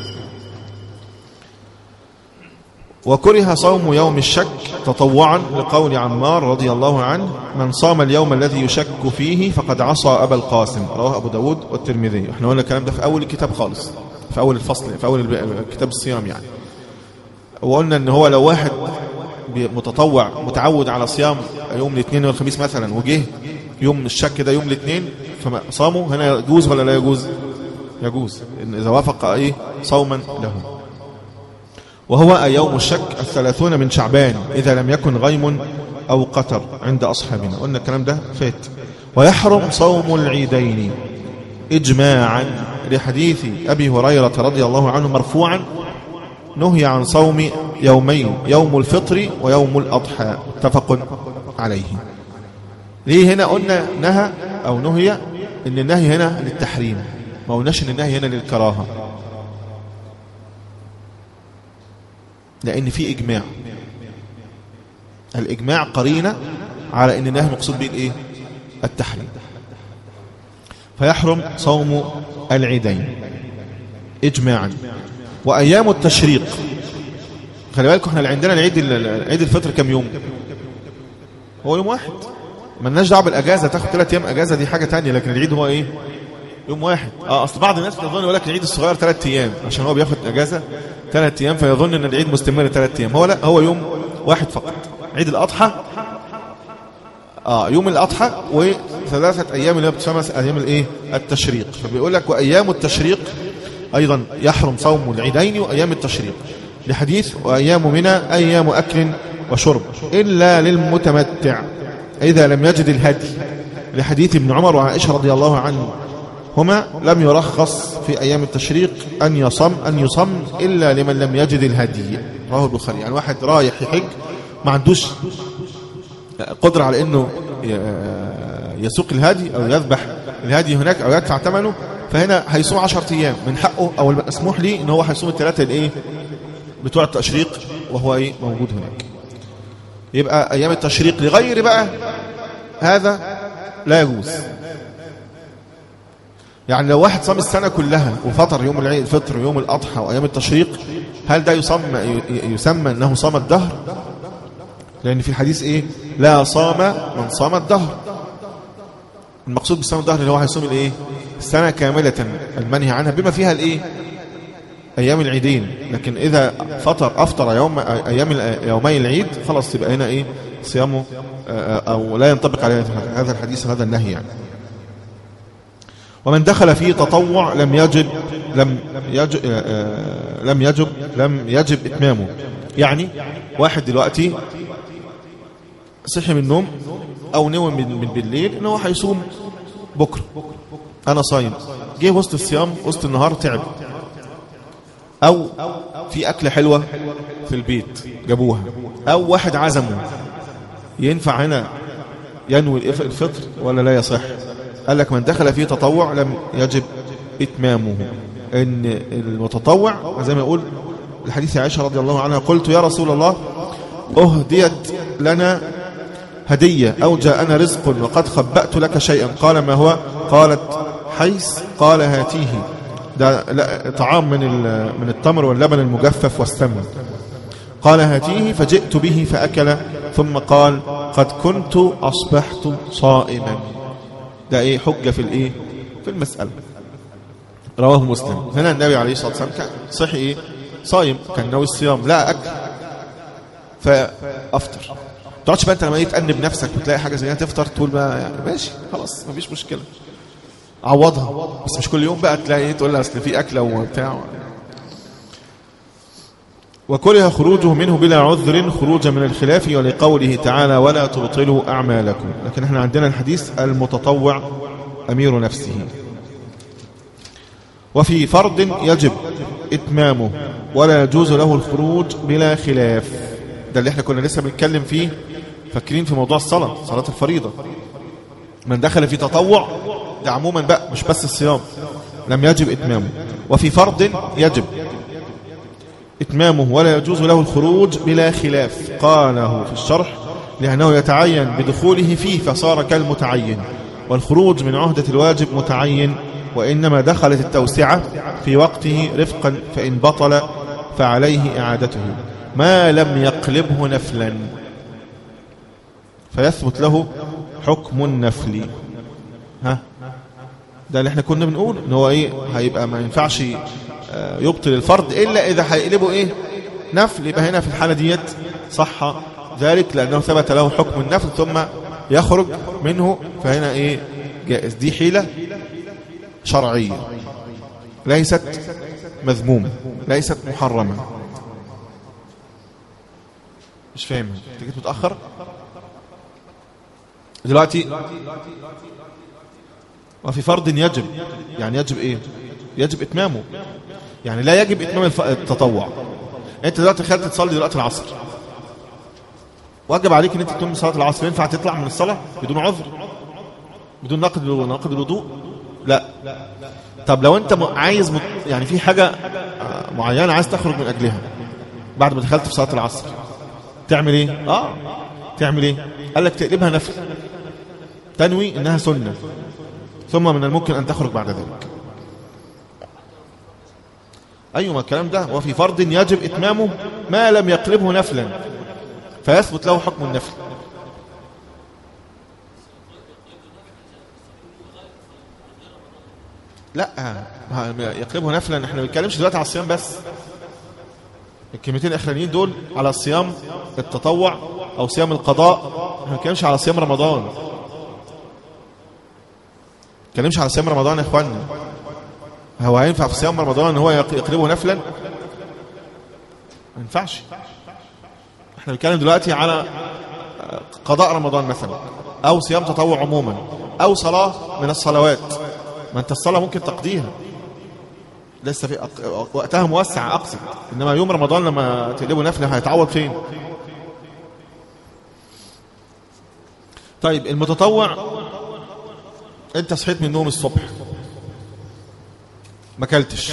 Speaker 1: وكره صوم يوم الشك تطوعا لقول عمار رضي الله عنه من صام اليوم الذي يشك فيه فقد عصى أبا القاسم رواه أبو داود والترمذي احنا قلنا الكلام ده في أول الكتاب خالص في أول الفصل في أول كتاب الصيام يعني وقلنا ان هو لو واحد متطوع متعود على صيام يوم الاثنين والخميس مثلا وجه يوم الشك ده يوم الاثنين فصامه هنا يجوز ولا لا يجوز يجوز إن إذا وافق ايه صوما له وهو يوم الشك الثلاثون من شعبان إذا لم يكن غيم أو قتر عند أصحابنا قلنا الكلام ده فات ويحرم صوم العيدين إجماعا لحديث أبي هريرة رضي الله عنه مرفوعا نهي عن صوم يومين يوم الفطر ويوم الأضحى اتفق عليه ليه هنا قلنا نهى أو نهي إن النهي هنا للتحريم ما قلناش إن النهي هنا للكراهة لأن في إجماع الإجماع قرينة على إن النهي مقصود به الإيه؟ التحريم فيحرم صوم العيدين إجماعا وأيام التشريق خلي بالكم احنا اللي عندنا العيد عيد الفطر كم يوم هو يوم واحد مالناش دعوه بالاجازه تاخد ثلاث ايام اجازه دي حاجه تانية لكن العيد هو ايه يوم واحد اه اصل بعض الناس بتظن يقول لك العيد الصغير ثلاث ايام عشان هو بياخد اجازه ثلاث ايام فيظن ان العيد مستمر ثلاث ايام هو لا هو يوم واحد فقط عيد الاضحى اه يوم الاضحى وثلاثه ايام اللي بتسمى ايام الايه التشريق فبيقول لك وايام التشريق ايضا يحرم صوم العيدين وايام التشريق لحديث وايام منى ايام اكل وشرب الا للمتمتع اذا لم يجد الهدي لحديث ابن عمر وعائشه رضي الله عنهما لم يرخص في ايام التشريق ان يصم ان يصم الا لمن لم يجد الهدي رواه البخاري يعني واحد رايح يحج ما عندوش قدره على انه يسوق الهدي او يذبح الهدي هناك او يدفع ثمنه فهنا هيصوم 10 ايام من حقه او المسموح ليه ان هو هيصوم الثلاثه الايه بتوع التشريق وهو ايه موجود هناك يبقى ايام التشريق لغير بقى هذا لا يجوز يعني لو واحد صام السنه كلها وفطر يوم العيد الفطر ويوم الاضحى وايام التشريق هل ده يسمى يسمى انه صام الدهر لان في الحديث ايه لا صام من صام الدهر المقصود بالصيام الدهر اللي هو هيصوم الايه السنه كامله المنهي عنها بما فيها الايه ايام العيدين لكن اذا فطر افطر يوم ايام يومي العيد خلاص يبقى هنا ايه صيامه او لا ينطبق عليه هذا الحديث هذا النهي يعني ومن دخل فيه تطوع لم يجب لم يجب لم يجب لم يجب اتمامه يعني واحد دلوقتي صحي من النوم او نوم من بالليل ان هو هيصوم بكره انا صايم جه وسط الصيام وسط النهار تعب او في اكله حلوه في البيت جابوها او واحد عزمه ينفع هنا ينوي الفطر ولا لا يصح قال لك من دخل فيه تطوع لم يجب اتمامه ان المتطوع زي ما يقول الحديث عائشه رضي الله عنها قلت يا رسول الله اهديت لنا هدية أو جاءنا رزق وقد خبأت لك شيئا قال ما هو قالت حيث قال هاتيه ده لا طعام من من التمر واللبن المجفف والسمن قال هاتيه فجئت به فأكل ثم قال قد كنت أصبحت صائما ده إيه حجة في الإيه في المسألة رواه مسلم هنا النبي عليه الصلاة والسلام كان صحي إيه صايم كان ناوي الصيام لا أكل فأفطر تقعدش بقى انت لما تأنب نفسك وتلاقي حاجه زي كده تفطر تقول بقى يعني ماشي خلاص مفيش مشكله عوضها بس مش كل يوم بقى تلاقي ايه تقول لها اصل في اكله وبتاع وكره خروجه منه بلا عذر خروجا من الخلاف ولقوله تعالى ولا تبطلوا أعمالكم لكن احنا عندنا الحديث المتطوع أمير نفسه وفي فرض يجب إتمامه ولا يجوز له الخروج بلا خلاف ده اللي احنا كنا لسه بنتكلم فيه فاكرين في موضوع الصلاة صلاة الفريضة من دخل في تطوع ده عموما بقى مش بس الصيام لم يجب إتمامه وفي فرض يجب إتمامه ولا يجوز له الخروج بلا خلاف قاله في الشرح لأنه يتعين بدخوله فيه فصار كالمتعين والخروج من عهدة الواجب متعين وإنما دخلت التوسعة في وقته رفقا فإن بطل فعليه إعادته ما لم يقلبه نفلا فيثبت له حكم النفل ها ده اللي احنا كنا بنقول ان هو ايه هيبقى ما ينفعش آه، يبطل الفرض الا اذا هيقلبه ايه نفل يبقى هنا في الحاله ديت صح ذلك لانه ثبت له حكم النفل ثم يخرج منه فهنا ايه جائز دي حيله شرعيه ليست مذمومه ليست محرمه مش فاهم انت جيت متاخر دلوقتي وفي فرض يجب يعني يجب ايه يجب اتمامه يعني لا يجب اتمام الف- التطوع انت دلوقتي خلت تصلي دلوقتي العصر واجب عليك ان انت تتم صلاه العصر ينفع تطلع من الصلاه بدون عذر بدون نقد نقد الوضوء لا طب لو انت م- عايز مت... يعني في حاجه آه، معينه عايز تخرج من اجلها بعد ما دخلت في صلاه العصر تعمل ايه اه تعمل ايه قال لك تقلبها نفل تنوي انها سنه ثم من الممكن ان تخرج بعد ذلك ايوه ما الكلام ده وفي فرض يجب اتمامه ما لم يقلبه نفلا فيثبت له حكم النفل لا ها- يقلبه نفلا احنا ما بنتكلمش دلوقتي على الصيام بس الكلمتين الاخرانيين دول على صيام التطوع او صيام القضاء احنا ما بنتكلمش على صيام رمضان ما بنتكلمش على صيام رمضان يا اخوانا هو هينفع في صيام رمضان ان هو يق- يقلبه نفلا ما ينفعش احنا بنتكلم دلوقتي على قضاء رمضان مثلا او صيام تطوع عموما او صلاه من الصلوات ما انت الصلاه ممكن تقضيها لسه في أق... وقتها موسع اقصد انما يوم رمضان لما تقلبه نفل هيتعوض فين طيب المتطوع انت صحيت من النوم الصبح ما اكلتش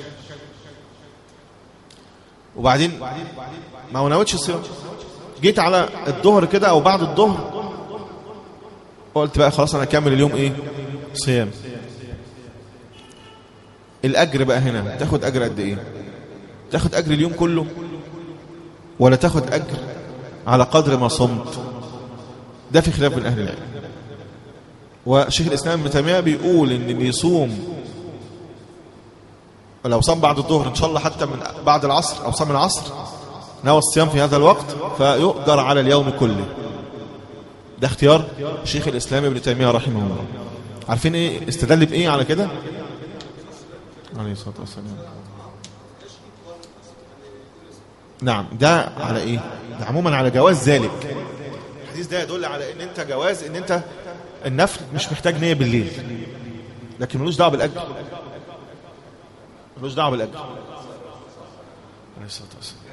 Speaker 1: وبعدين ما هو نويتش الصيام جيت على الظهر كده او بعد الظهر قلت بقى خلاص انا اكمل اليوم ايه صيام الاجر بقى هنا تاخد اجر قد ايه تاخد اجر اليوم كله ولا تاخد اجر على قدر ما صمت ده في خلاف بين اهل العلم وشيخ الاسلام ابن تيميه بيقول ان اللي يصوم لو صام بعد الظهر ان شاء الله حتى من بعد العصر او صام العصر نوى الصيام في هذا الوقت فيؤجر على اليوم كله ده اختيار شيخ الاسلام ابن تيميه رحمه الله عارفين ايه استدل بايه على كده عليه الصلاه والسلام نعم ده على ايه ده عموما على جواز ذلك الحديث ده يدل على ان انت جواز ان انت النفل مش محتاج نيه بالليل لكن ملوش دعوه بالاجر ملوش دعوه بالاجر عليه الصلاه والسلام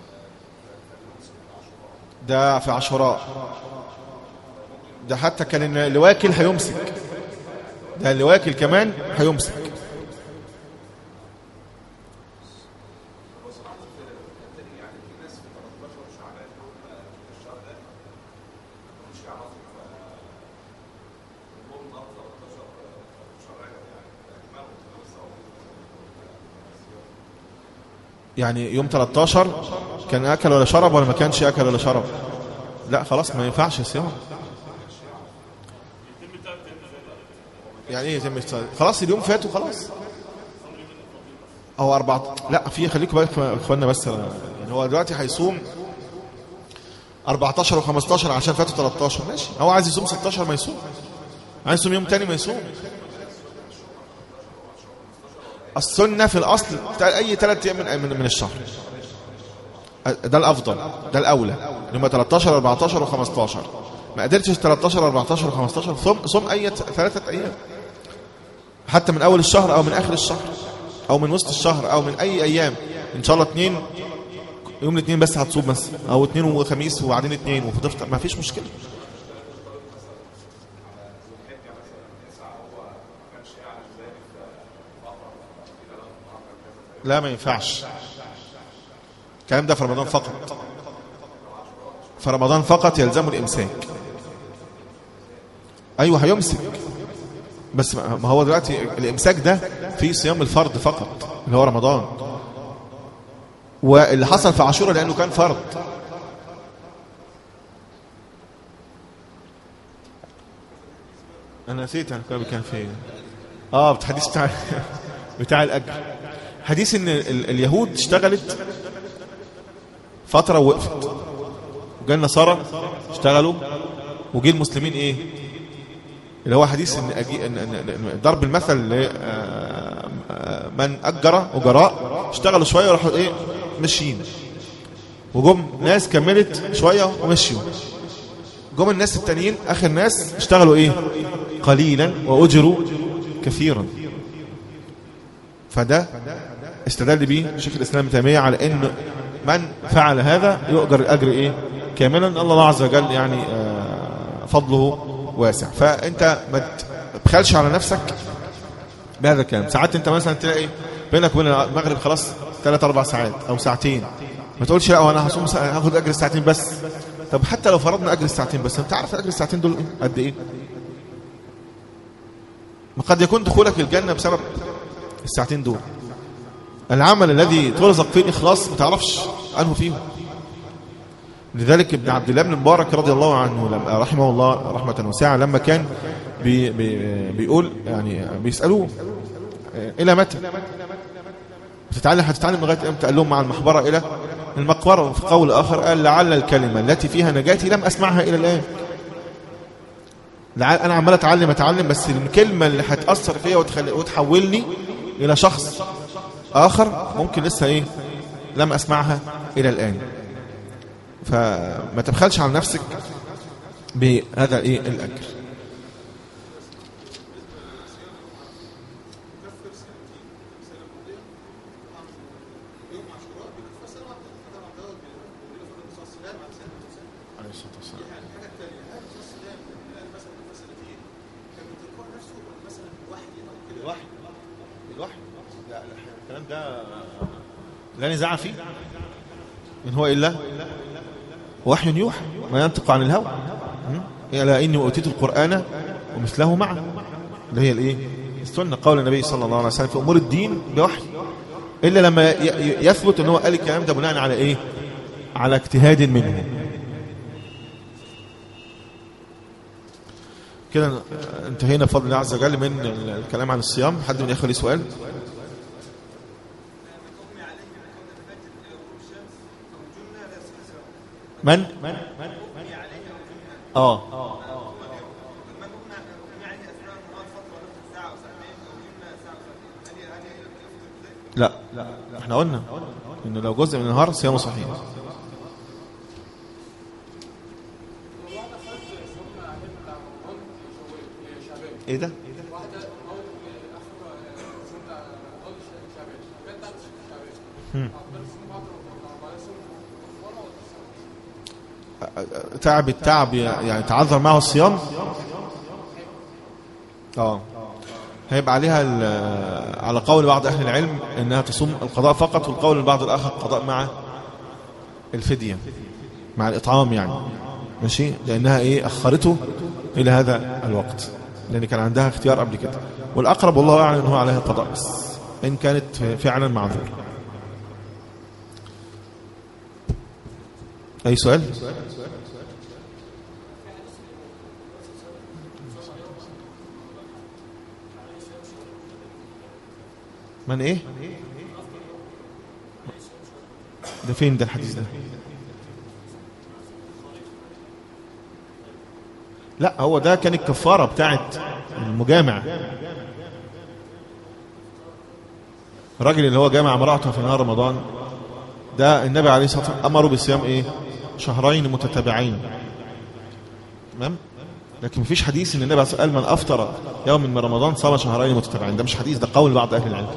Speaker 1: ده في عاشوراء ده حتى كان اللي واكل هيمسك ده اللي واكل كمان هيمسك يعني يوم 13 كان اكل ولا شرب ولا ما كانش اكل ولا شرب لا خلاص ما ينفعش الصيام يعني ايه يتم الصيام؟ خلاص اليوم فات وخلاص او أربعة لا في خليكم بقى يا اخوانا بس يعني هو دلوقتي هيصوم 14 و15 عشان فاتوا 13 ماشي هو عايز يصوم 16 ما يصوم عايز يصوم يوم تاني ما يصوم السنة في الأصل أي ثلاث أيام من, من, من الشهر ده الأفضل ده الأولى اللي هم 13 14 و15 ما قدرتش 13 14 و15 صم صم أي ثلاثة أيام حتى من أول الشهر أو من آخر الشهر أو من وسط الشهر أو من أي أيام إن شاء الله اثنين يوم الاثنين بس هتصوم بس أو اثنين وخميس وبعدين اثنين وتفطر ما فيش مشكلة لا ما ينفعش الكلام ده في رمضان فقط في رمضان فقط يلزم الإمساك أيوة هيمسك بس ما هو دلوقتي الإمساك ده في صيام الفرض فقط اللي هو رمضان واللي حصل في عاشوراء لأنه كان فرض أنا نسيت أنا كان في آه الحديث بتاع بتاع الأجر حديث ان اليهود اشتغلت فترة ووقفت وجاء النصارى اشتغلوا وجي المسلمين ايه اللي هو حديث ان, أجي إن, إن ضرب المثل من اجر اجراء اشتغلوا شوية وراحوا ايه ماشيين وجم ناس كملت شوية ومشيوا جم الناس التانيين اخر ناس اشتغلوا ايه قليلا واجروا كثيرا فده استدل به شيخ الإسلام ابن تيمية على أن من فعل هذا يؤجر الأجر إيه كاملا الله عز وجل يعني فضله واسع فأنت ما تبخلش على نفسك بهذا الكلام ساعات أنت مثلا تلاقي بينك وبين المغرب خلاص ثلاث أربع ساعات أو ساعتين ما تقولش لا أنا هصوم هاخد أجر الساعتين بس طب حتى لو فرضنا أجر الساعتين بس أنت عارف أجر الساعتين دول قد إيه قد يكون دخولك الجنة بسبب الساعتين دول العمل الذي ترزق فيه الإخلاص ما تعرفش أنه فيه لذلك ابن عبد الله بن مبارك رضي الله عنه لما رحمه الله رحمة واسعة لما كان بي بي بيقول يعني بيسألوه إلى متى بتتعلم هتتعلم لغاية امتى قال لهم مع المحبرة إلى المقبرة وفي قول آخر قال لعل الكلمة التي فيها نجاتي لم أسمعها إلى الآن لعل أنا عمال أتعلم أتعلم بس الكلمة اللي هتأثر فيها وتحولني إلى شخص آخر ممكن لسه إيه لم أسمعها إلى الآن فما تبخلش على نفسك بهذا إيه الأجر لا نزاع فيه إن هو إلا وحي يوحى ما ينطق عن الهوى إلا إني أوتيت القرآن ومثله معه اللي هي الإيه السنة قول النبي صلى الله عليه وسلم في أمور الدين بوحي إلا لما يثبت أنه قال الكلام ده بناء على إيه على اجتهاد منه كده انتهينا بفضل الله عز وجل من الكلام عن الصيام حد من ياخد لي سؤال من اه لا احنا قلنا ان لو جزء من النهار صيامه صحيح ايه ده هم. تعب التعب يعني تعذر معه الصيام اه هيبقى عليها على قول بعض أهل العلم أنها تصوم القضاء فقط والقول البعض الآخر القضاء مع الفدية مع الإطعام يعني ماشي لأنها إيه أخرته إلى هذا الوقت لأن كان عندها اختيار قبل كده والأقرب والله أعلم أنه عليها القضاء بس إن كانت فعلا معذور أي سؤال من ايه ده فين ده الحديث ده لا هو ده كان الكفارة بتاعت المجامع الراجل اللي هو جامع امرأته في نهار رمضان ده النبي عليه الصلاة والسلام أمره بصيام إيه شهرين متتابعين تمام لكن مفيش حديث ان النبي عليه الصلاة والسلام قال من أفطر يوم من رمضان صام شهرين متتابعين ده مش حديث ده قول بعض أهل العلم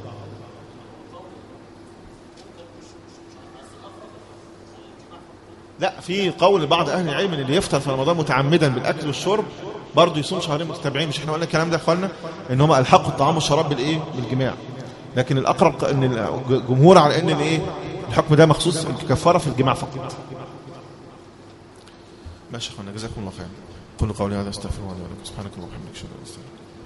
Speaker 1: لا في قول بعض اهل العلم ان اللي يفطر في رمضان متعمدا بالاكل والشرب برضه يصوم شهرين متتابعين مش احنا قلنا الكلام ده يا اخوانا ان هم الحقوا الطعام والشراب بالايه بالجماع لكن الاقرب ان الجمهور على ان الايه الحكم ده مخصوص الكفاره في الجماع فقط ماشي يا اخوانا جزاكم الله خير قولوا قولي هذا استغفر الله لي ولكم سبحانك اللهم وبحمدك اشهد ان لا اله الا انت